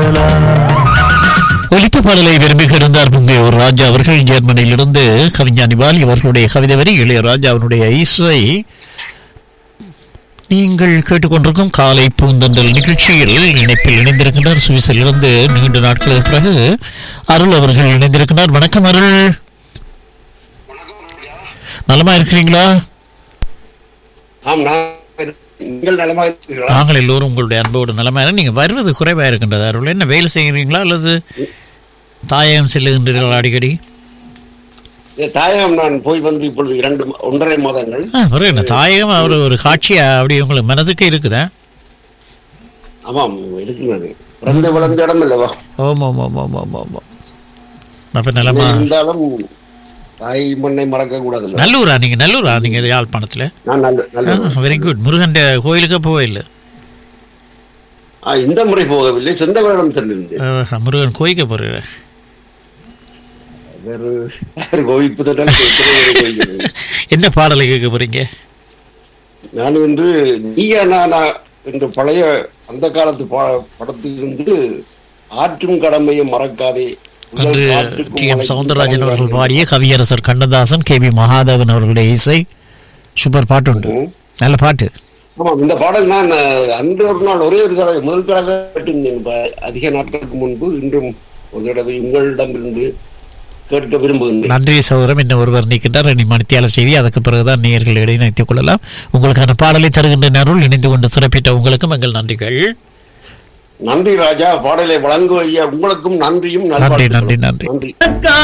ஒலித்த பாடலை விரும்பி இருந்தார் முந்தையோர் ராஜா அவர்கள் ஜெர்மனியிலிருந்து கவிஞானி வாலி அவர்களுடைய கவிதை வரி இளையராஜா அவனுடைய இசை நீங்கள் கேட்டுக்கொண்டிருக்கும் காலை பூந்தண்டல் நிகழ்ச்சியில் இணைப்பில் இணைந்திருக்கின்றார் சுவிஸிலிருந்து நீண்ட நாட்களுக்கு பிறகு அருள் அவர்கள் இணைந்திருக்கிறார் வணக்கம் அருள் நலமா இருக்கிறீங்களா ஆம் நான் நீங்கள் நலமாக இருக்கிறீர்களா நாங்கள் எல்லோரும் உங்களுடைய அன்போடு நலமா நீங்க வருவது குறைவா இருக்கின்றது அருள் என்ன வேலை செய்கிறீங்களா அல்லது தாயகம் செல்லுகின்றீர்களா அடிக்கடி ஏ, தாயகம் நான் போய் வந்து இப்பொழுது இரண்டு ம- ஒன்றரை மாதங்கள் ஆ, ஒரு என்ன தாயகம் அவர் ஒரு காட்சியா அப்படி உங்களுக்கு மனதுக்கு இருக்குதா ஆமாம் இருக்கிறது பிறந்த வளர்ந்த இடம் அல்லவா ஓம் ஓம் ஓம் ஓம் ஓம் ஓம் ஓம். அப்ப நிலமா இருந்தாலும் தாய் மண்ணை மறக்க கூடாது நல்லூரா நீங்க நல்லூரா நீங்க யாழ்ப்பாணத்துல நான் நல்ல நல்ல வெரி குட் முருகன் கோயிலுக்கு போகல ஆ, இந்த முறை போகவில்லை சென்ற வருடம் சென்றிருந்தேன் முருகன் கோயிலுக்கு போறேன் வேறு வேறு கோவிப்பு தொட்டால் எத்தனை பேர் கோவிக்கிறது? என்ன பாடலை கேட்க போறீங்க நான் இன்று நீயா நானா என்ற பழைய அந்த காலத்து பா- படத்திலிருந்து ஆற்றும் கடமையை மறக்காதே அன்று உங்கள் காற்றுக்கும் டி எம் மழைக்கும் சவுந்தரராஜன் அவர்கள் கடமையாகும். பாடிய கவியரசர் கண்ணதாசன் கே வி மகாதேவன் அவர்களுடைய இசை சூப்பர் பாட்டு உண்டு ம். நல்ல பாட்டு ஆமாம் இந்த பாடல் நான் அஹ், அன்று ஒரு நாள் ஒரே ஒரு தடவை முதல் தடவை கேட்டிருந்தேன் இப்ப அதிக நாட்களுக்கு முன்பு இன்றும் ஒரு தடவை உங்களிடமிருந்து கேட்க விரும்புகின்றேன் நன்றி சகோதரம் இன்னும் ஒருவர் நீக்கின்றார் இனி மணித்தியாளர் செய்தி அதுக்கு பிறகுதான் நேயர்கள் இடையே இணைத்துக் கொள்ளலாம் உங்களுக்கான பாடலை தருகின்ற நேரம் இணைந்து கொண்டு சிறப்பித்த உங்களுக்கும் எங்கள் நன்றிகள் நன்றி ராஜா பாடலை வழங்குவ உங்களுக்கும் நன்றியும் நன்றி நல்வாழ்த்துக்களும். நன்றி நன்றி நன்றி